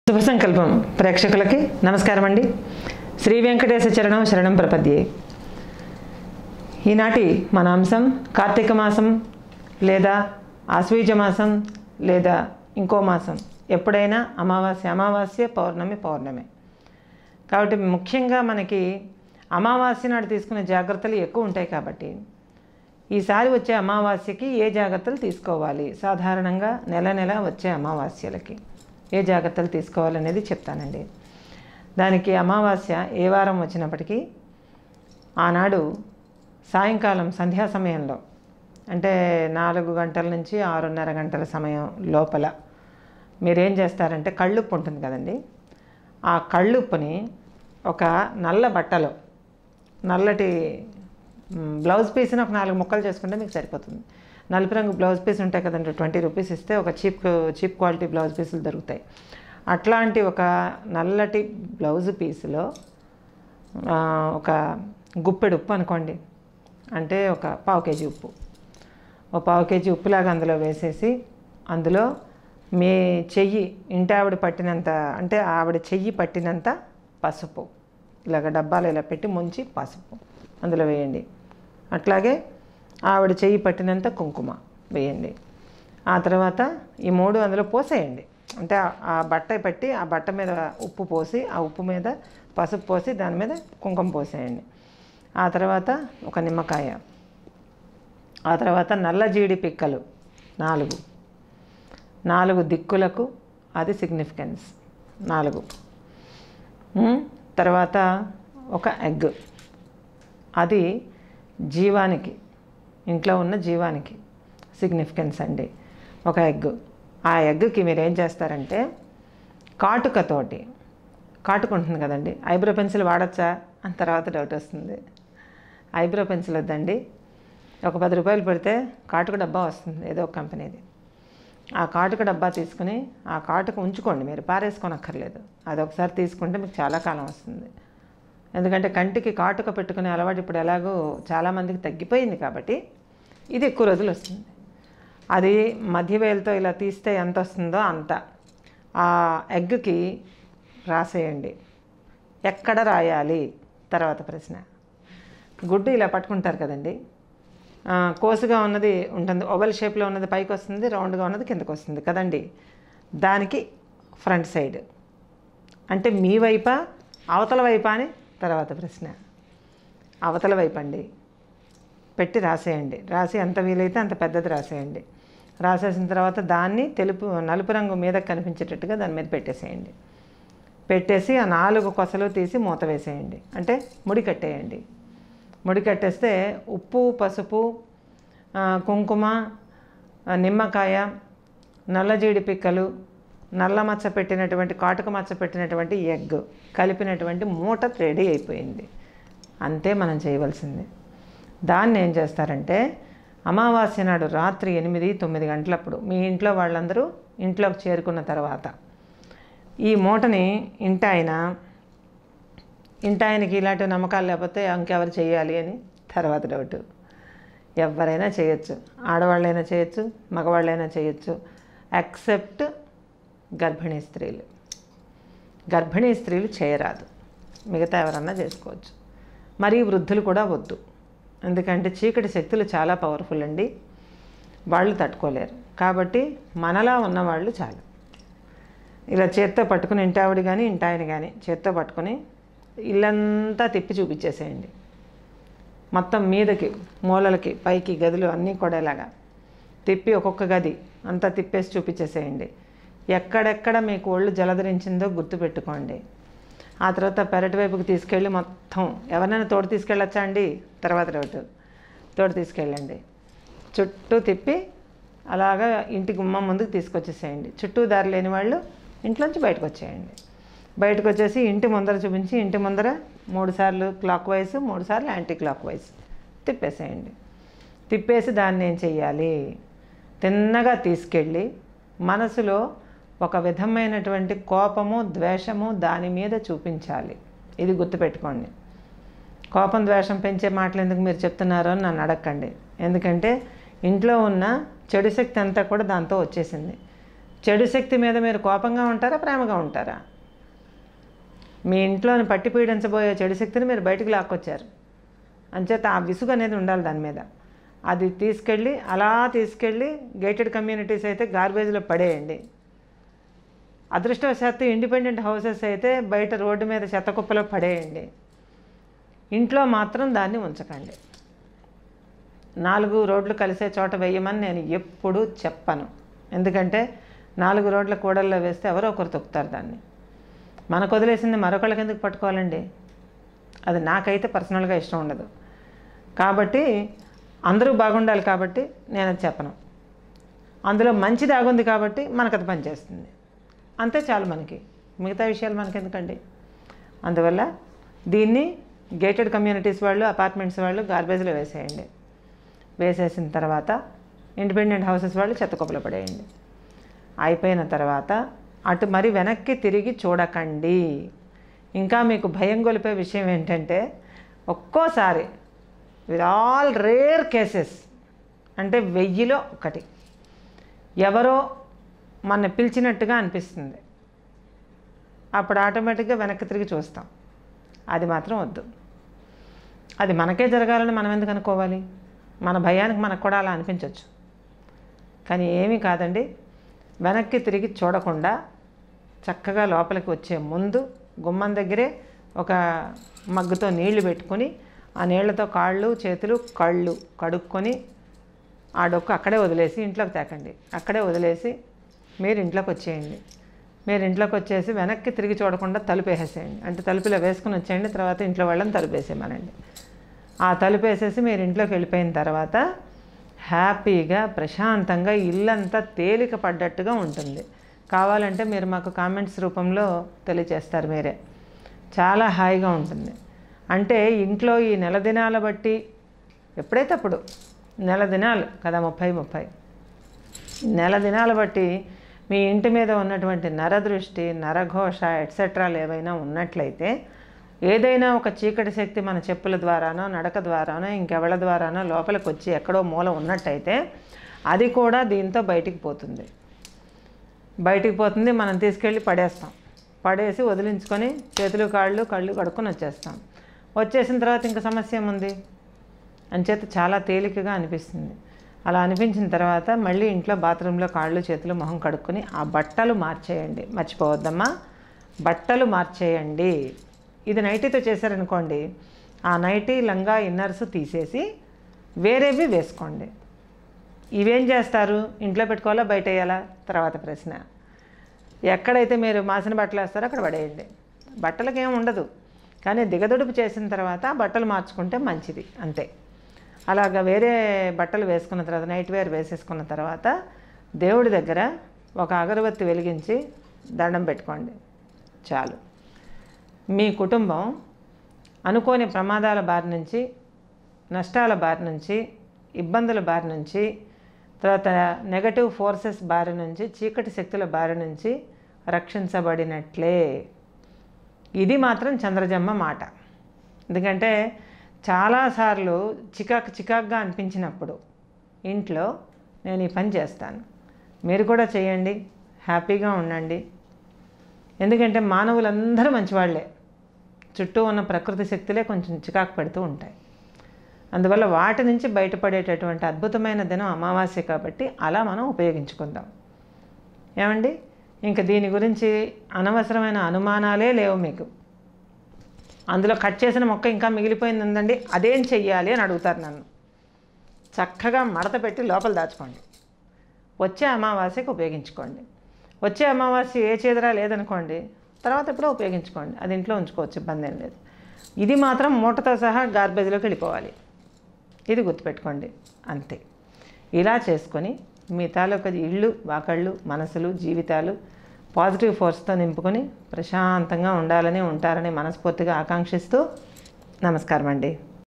శుభ సంకల్పం ప్రేక్షకులకి నమస్కారం అండి శ్రీ వెంకటేశ చరణం శరణం ప్రపద్యే ఈనాటి మన అంశం కార్తీక మాసం లేదా ఆశ్వీజ మాసం లేదా ఇంకో మాసం ఎప్పుడైనా అమావాస్య అమావాస్య పౌర్ణమి పౌర్ణమి కాబట్టి ముఖ్యంగా మనకి అమావాస్య నాడు తీసుకునే జాగ్రత్తలు ఎక్కువ ఉంటాయి కాబట్టి ఈసారి వచ్చే అమావాస్యకి ఏ జాగ్రత్తలు తీసుకోవాలి సాధారణంగా నెల నెల వచ్చే అమావాస్యలకి ఏ జాగ్రత్తలు తీసుకోవాలనేది చెప్తానండి దానికి అమావాస్య ఏ వారం వచ్చినప్పటికీ ఆనాడు సాయంకాలం సంధ్యా సమయంలో అంటే నాలుగు గంటల నుంచి ఆరున్నర గంటల సమయం లోపల మీరేం చేస్తారంటే కళ్ళుప్పు ఉంటుంది కదండి ఆ కళ్ళుప్పుని ఒక నల్ల బట్టలో నల్లటి మ్, బ్లౌజ్ పీస్ని ఒక నాలుగు ముక్కలు చేసుకుంటే మీకు సరిపోతుంది నలుపు రంగు బ్లౌజ్ పీస్ ఉంటాయి కదండి ట్వంటీ రూపీస్ ఇస్తే ఒక చీప్ చీప్ క్వాలిటీ బ్లౌజ్ పీసులు దొరుకుతాయి అట్లాంటి ఒక నల్లటి బ్లౌజ్ పీసులో ఆ, ఒక గుప్పెడు ఉప్పు అనుకోండి అంటే ఒక పావు కేజీ ఉప్పు ఒక పావు కేజీ ఉప్పులాగా అందులో వేసేసి అందులో మీ చెయ్యి ఇంటి ఆవిడ పట్టినంత అంటే ఆవిడ చెయ్యి పట్టినంత పసుపు ఇలాగ డబ్బాలు ఇలా పెట్టి ముంచి పసుపు అందులో వేయండి అట్లాగే ఆవిడ చెయ్యి పట్టినంత కుంకుమ వేయండి ఆ తర్వాత ఈ మూడు అందులో పోసేయండి అంటే ఆ- ఆ బట్ట పెట్టి ఆ బట్ట మీద ఉప్పు పోసి ఆ ఉప్పు మీద పసుపు పోసి దాని మీద కుంకుమ పోసేయండి ఆ తర్వాత ఒక నిమ్మకాయ ఆ తర్వాత నల్ల జీడి పిక్కలు నాలుగు నాలుగు దిక్కులకు అది సిగ్నిఫికెన్స్ నాలుగు ఉమ్, తర్వాత ఒక ఎగ్ అది జీవానికి ఇంట్లో ఉన్న జీవానికి సిగ్నిఫికెన్స్ అండి ఒక ఎగ్ ఆ ఎగ్కి మీరు ఏం చేస్తారంటే కాటుకతోటి కాటుక ఉంటుంది కదండి ఐబ్రో పెన్సిల్ వాడచ్చా అని తర్వాత డౌట్ వస్తుంది ఐబ్రో పెన్సిల్ వద్దండి ఒక పది రూపాయలు పెడితే కాటుక డబ్బా వస్తుంది ఏదో ఒక కంపెనీది ఆ కాటుక డబ్బా తీసుకుని ఆ కాటుక ఉంచుకోండి మీరు పారేసుకోనక్కర్లేదు అది ఒకసారి తీసుకుంటే మీకు చాలా కాలం వస్తుంది ఎందుకంటే కంటికి కాటుక పెట్టుకునే అలవాటు ఇప్పుడు ఎలాగో చాలామందికి తగ్గిపోయింది కాబట్టి ఇది ఎక్కువ రోజులు వస్తుంది అది మధ్య వేలుతో ఇలా తీస్తే ఎంత వస్తుందో అంత ఆ ఎగ్కి రాసేయండి ఎక్కడ రాయాలి తర్వాత ప్రశ్న గుడ్డు ఇలా పట్టుకుంటారు కదండి ఆ, కోసుగా ఉన్నది ఉంటుంది ఓవెల్ షేప్లో ఉన్నది పైకి వస్తుంది రౌండ్గా ఉన్నది కిందకు వస్తుంది కదండి దానికి ఫ్రంట్ సైడ్ అంటే మీ వైపా అవతల వైపా అని తర్వాత ప్రశ్న అవతల వైపు అండి పెట్టి రాసేయండి రాసి ఎంత వీలైతే అంత పెద్దది రాసేయండి రాసేసిన తర్వాత దాన్ని తెలుపు నలుపు రంగు మీద కనిపించేటట్టుగా దాని మీద పెట్టేసేయండి పెట్టేసి ఆ నాలుగు కొసలు తీసి మూత వేసేయండి అంటే ముడి కట్టేయండి ముడి కట్టేస్తే ఉప్పు పసుపు ఆ, కుంకుమ ఆ, నిమ్మకాయ నల్లజీడి పిక్కలు నల్ల మచ్చ పెట్టినటువంటి కాటుక మచ్చ పెట్టినటువంటి ఎగ్ కలిపినటువంటి మూట రెడీ అయిపోయింది అంతే మనం చేయవలసింది దాన్ని ఏం చేస్తారంటే అమావాస్య నాడు రాత్రి ఎనిమిది తొమ్మిది గంటలప్పుడు మీ ఇంట్లో వాళ్ళందరూ ఇంట్లోకి చేరుకున్న తర్వాత ఈ మూటని ఇంటాయన ఇంటాయనకి ఇలాంటి నమ్మకాలు లేకపోతే ఇంకెవరు చేయాలి అని తర్వాత డౌట్ ఎవరైనా చేయొచ్చు ఆడవాళ్ళైనా చేయొచ్చు మగవాళ్ళైనా చేయొచ్చు ఎక్సెప్ట్ గర్భిణీ స్త్రీలు గర్భిణీ స్త్రీలు చేయరాదు మిగతా ఎవరన్నా చేసుకోవచ్చు మరీ వృద్ధులు కూడా వద్దు ఎందుకంటే చీకటి శక్తులు చాలా పవర్ఫుల్ అండి వాళ్ళు తట్టుకోలేరు కాబట్టి మనలా ఉన్నవాళ్ళు చాలు ఇలా చేత్తో పట్టుకుని ఇంటావిడ కానీ ఇంటాయన కానీ చేత్తో పట్టుకుని ఇల్లంతా తిప్పి చూపించేసేయండి మొత్తం మీదకి మూలలకి పైకి గదులు అన్నీ కూడా ఇలాగా తిప్పి ఒక్కొక్క గది అంతా తిప్పేసి చూపించేసేయండి ఎక్కడెక్కడ మీకు ఒళ్ళు జలధరించిందో గుర్తుపెట్టుకోండి ఆ తర్వాత పెరటి వైపుకి తీసుకెళ్ళి మొత్తం ఎవరినైనా తోడు తీసుకెళ్ళొచ్చా అండి తర్వాత డౌట్ తోడు తీసుకెళ్ళండి చుట్టూ తిప్పి అలాగా ఇంటి గుమ్మం ముందుకు తీసుకొచ్చేసేయండి చుట్టూ దారి లేని వాళ్ళు ఇంట్లోంచి బయటకు వచ్చేయండి బయటకు వచ్చేసి ఇంటి ముందర చూపించి ఇంటి ముందర మూడు సార్లు క్లాక్ వైజ్ మూడు సార్లు యాంటీ క్లాక్ వైజ్ తిప్పేసేయండి తిప్పేసి దాన్ని ఏం చెయ్యాలి తిన్నగా తీసుకెళ్ళి మనసులో ఒక విధమైనటువంటి కోపము ద్వేషము దాని మీద చూపించాలి ఇది గుర్తుపెట్టుకోండి కోపం ద్వేషం పెంచే మాటలు ఎందుకు మీరు చెప్తున్నారో అని నన్ను అడగండి ఎందుకంటే ఇంట్లో ఉన్న చెడు శక్తి అంతా కూడా దాంతో వచ్చేసింది చెడు శక్తి మీద మీరు కోపంగా ఉంటారా ప్రేమగా ఉంటారా మీ ఇంట్లోని పట్టి పీడించబోయే చెడు శక్తిని మీరు బయటికి లాక్కొచ్చారు అంచేత ఆ విసుగు అనేది ఉండాలి దాని మీద అది తీసుకెళ్ళి అలా తీసుకెళ్ళి గేటెడ్ కమ్యూనిటీస్ అయితే గార్బేజ్లో పడేయండి అదృష్టవశాత్తు ఇండిపెండెంట్ హౌసెస్ అయితే బయట రోడ్డు మీద చెత్త కుప్పలో పడేయండి ఇంట్లో మాత్రం దాన్ని ఉంచకండి నాలుగు రోడ్లు కలిసే చోట వేయమని నేను ఎప్పుడూ చెప్పను ఎందుకంటే నాలుగు రోడ్ల కూడల్లో వేస్తే ఎవరో ఒకరు తొక్కుతారు దాన్ని మనకు వదిలేసింది మరొకళ్ళకి ఎందుకు పట్టుకోవాలండి అది నాకైతే పర్సనల్గా ఇష్టం ఉండదు కాబట్టి అందరూ బాగుండాలి కాబట్టి నేను అది చెప్పను అందులో మంచి దాగుంది కాబట్టి మనకు అది పనిచేస్తుంది అంతే చాలు మనకి మిగతా విషయాలు మనకి ఎందుకండి అందువల్ల దీన్ని గేటెడ్ కమ్యూనిటీస్ వాళ్ళు అపార్ట్మెంట్స్ వాళ్ళు గార్బేజ్లో వేసేయండి వేసేసిన తర్వాత ఇండిపెండెంట్ హౌసెస్ వాళ్ళు చెత్త కుప్పలో పడేయండి అయిపోయిన తర్వాత అటు మరి వెనక్కి తిరిగి చూడకండి ఇంకా మీకు భయం గొలిపే విషయం ఏంటంటే ఒక్కోసారి విత్ ఆల్ రేర్ కేసెస్ అంటే వెయ్యిలో ఒకటి ఎవరో మన పిలిచినట్టుగా అనిపిస్తుంది అప్పుడు ఆటోమేటిక్గా వెనక్కి తిరిగి చూస్తాం అది మాత్రం వద్దు అది మనకే జరగాలని మనం ఎందుకు అనుకోవాలి మన భయానికి మనకు కూడా అలా అనిపించవచ్చు కానీ ఏమీ కాదండి వెనక్కి తిరిగి చూడకుండా చక్కగా లోపలికి వచ్చే ముందు గుమ్మం దగ్గరే ఒక మగ్గుతో నీళ్లు పెట్టుకొని ఆ నీళ్లతో కాళ్ళు చేతులు కళ్ళు కడుక్కొని ఆ డొక్కు అక్కడే వదిలేసి ఇంట్లోకి తేకండి అక్కడే వదిలేసి మీరు ఇంట్లోకి వచ్చేయండి మీరు ఇంట్లోకి వచ్చేసి వెనక్కి తిరిగి చూడకుండా తలుపు వేసేసేయండి అంటే తలుపులో వేసుకుని వచ్చేయండి తర్వాత ఇంట్లో వాళ్ళని తలుపు వేసేయమనండి ఆ తలుపు వేసేసి మీరు ఇంట్లోకి వెళ్ళిపోయిన తర్వాత హ్యాపీగా ప్రశాంతంగా ఇల్లంతా తేలిక పడ్డట్టుగా ఉంటుంది కావాలంటే మీరు మాకు కామెంట్స్ రూపంలో తెలియచేస్తారు మీరే చాలా హాయిగా ఉంటుంది అంటే ఇంట్లో ఈ నెల దినాల బట్టి ఎప్పుడైతే అప్పుడు నెల దినాలు కదా ముప్పై ముప్పై నెల దినాలు బట్టి మీ ఇంటి మీద ఉన్నటువంటి నరదృష్టి నరఘోష ఎట్సెట్రాలు ఏవైనా ఉన్నట్లయితే ఏదైనా ఒక చీకటి శక్తి మన చెప్పుల ద్వారానో నడక ద్వారానో ఇంకెవళ్ళ ద్వారానో లోపలికి వచ్చి ఎక్కడో మూల ఉన్నట్టయితే అది కూడా దీంతో బయటికి పోతుంది బయటికి పోతుంది మనం తీసుకెళ్ళి పడేస్తాం పడేసి వదిలించుకొని చేతులు కాళ్ళు కళ్ళు కడుక్కొని వచ్చేస్తాం వచ్చేసిన తర్వాత ఇంకా సమస్య ఏముంది అంచేత చాలా తేలికగా అనిపిస్తుంది అలా అనిపించిన తర్వాత మళ్ళీ ఇంట్లో బాత్రూంలో కాళ్ళు చేతులు మొహం కడుక్కొని ఆ బట్టలు మార్చేయండి మర్చిపోవద్దమ్మా బట్టలు మార్చేయండి ఇది నైటీతో చేశారనుకోండి ఆ నైటీ లంగా ఇన్నర్స్ తీసేసి వేరేవి వేసుకోండి ఇవేం చేస్తారు ఇంట్లో పెట్టుకోవాలా బయట వేయాలా తర్వాత ప్రశ్న ఎక్కడైతే మీరు మాసిన బట్టలు వేస్తారో అక్కడ పడేయండి బట్టలకు ఏం ఉండదు కానీ దిగదుడుపు చేసిన తర్వాత ఆ బట్టలు మార్చుకుంటే మంచిది అంతే అలాగా వేరే బట్టలు వేసుకున్న తర్వాత నైట్ వేర్ వేసేసుకున్న తర్వాత దేవుడి దగ్గర ఒక అగరబత్తి వెలిగించి దండం పెట్టుకోండి చాలు మీ కుటుంబం అనుకోని ప్రమాదాల బారి నుంచి నష్టాల బారి నుంచి ఇబ్బందుల బారి నుంచి తర్వాత నెగటివ్ ఫోర్సెస్ బారి నుంచి చీకటి శక్తుల బారి నుంచి రక్షించబడినట్లే ఇది మాత్రం చంద్రజమ్మ మాట ఎందుకంటే చాలాసార్లు చికాకు చికాకుగా అనిపించినప్పుడు ఇంట్లో నేను ఈ పని చేస్తాను మీరు కూడా చేయండి హ్యాపీగా ఉండండి ఎందుకంటే మానవులందరూ మంచివాళ్లే చుట్టూ ఉన్న ప్రకృతి శక్తులే కొంచెం చికాకు పెడుతూ ఉంటాయి అందువల్ల వాటి నుంచి బయటపడేటటువంటి అద్భుతమైన దినం అమావాస్య కాబట్టి అలా మనం ఉపయోగించుకుందాం ఏమండి ఇంకా దీని గురించి అనవసరమైన అనుమానాలే లేవు మీకు అందులో కట్ చేసిన మొక్క ఇంకా మిగిలిపోయింది ఉందండి అదేం చెయ్యాలి అని అడుగుతారు నన్ను చక్కగా మడత పెట్టి లోపల దాచుకోండి వచ్చే అమావాస్యకు ఉపయోగించుకోండి వచ్చే అమావాస్య ఏ చేదరా లేదనుకోండి తర్వాత ఎప్పుడో ఉపయోగించుకోండి అది ఇంట్లో ఉంచుకోవచ్చు ఇబ్బంది ఏం లేదు ఇది మాత్రం మూటతో సహా గార్బేజ్లోకి వెళ్ళిపోవాలి ఇది గుర్తుపెట్టుకోండి అంతే ఇలా చేసుకొని మీ తాలూకా ఇళ్ళు వాకళ్ళు మనసులు జీవితాలు పాజిటివ్ ఫోర్స్తో నింపుకొని ప్రశాంతంగా ఉండాలని ఉంటారని మనస్ఫూర్తిగా ఆకాంక్షిస్తూ నమస్కారం అండి